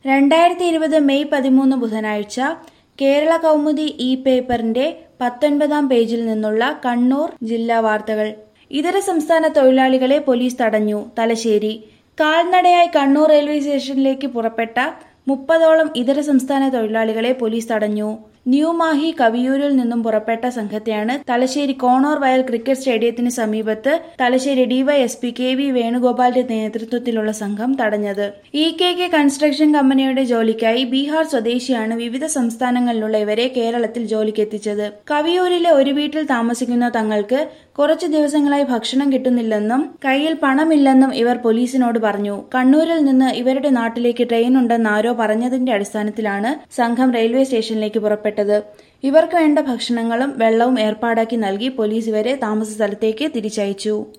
രണ്ടായിരത്തി ഇരുപത് മെയ് പതിമൂന്ന് ബുധനാഴ്ച കേരള കൗമുദി ഇ പേപ്പറിന്റെ പത്തൊൻപതാം പേജിൽ നിന്നുള്ള കണ്ണൂർ ജില്ലാ വാർത്തകൾ ഇതര സംസ്ഥാന തൊഴിലാളികളെ പോലീസ് തടഞ്ഞു തലശ്ശേരി കാൽനടയായി കണ്ണൂർ റെയിൽവേ സ്റ്റേഷനിലേക്ക് പുറപ്പെട്ട മുപ്പതോളം ഇതര സംസ്ഥാന തൊഴിലാളികളെ പോലീസ് തടഞ്ഞു ന്യൂ മാഹി കവിയൂരിൽ നിന്നും പുറപ്പെട്ട സംഘത്തെയാണ് തലശ്ശേരി കോണോർ വയൽ ക്രിക്കറ്റ് സ്റ്റേഡിയത്തിന് സമീപത്ത് തലശ്ശേരി ഡിവൈഎസ്പി കെ വി വേണുഗോപാലിന്റെ നേതൃത്വത്തിലുള്ള സംഘം തടഞ്ഞത് ഇ കെ കെ കൺസ്ട്രക്ഷൻ കമ്പനിയുടെ ജോലിക്കായി ബീഹാർ സ്വദേശിയാണ് വിവിധ സംസ്ഥാനങ്ങളിലുള്ള ഇവരെ കേരളത്തിൽ ജോലിക്കെത്തിച്ചത് കവിയൂരിലെ ഒരു വീട്ടിൽ താമസിക്കുന്ന തങ്ങൾക്ക് കുറച്ചു ദിവസങ്ങളായി ഭക്ഷണം കിട്ടുന്നില്ലെന്നും കയ്യിൽ പണമില്ലെന്നും ഇവർ പോലീസിനോട് പറഞ്ഞു കണ്ണൂരിൽ നിന്ന് ഇവരുടെ നാട്ടിലേക്ക് ട്രെയിൻ ഉണ്ടെന്ന് ആരോ പറഞ്ഞതിന്റെ അടിസ്ഥാനത്തിലാണ് സംഘം റെയിൽവേ സ്റ്റേഷനിലേക്ക് പുറപ്പെട്ടത് ഇവർക്ക് വേണ്ട ഭക്ഷണങ്ങളും വെള്ളവും ഏർപ്പാടാക്കി നൽകി പോലീസ് ഇവരെ താമസ സ്ഥലത്തേക്ക് തിരിച്ചയച്ചു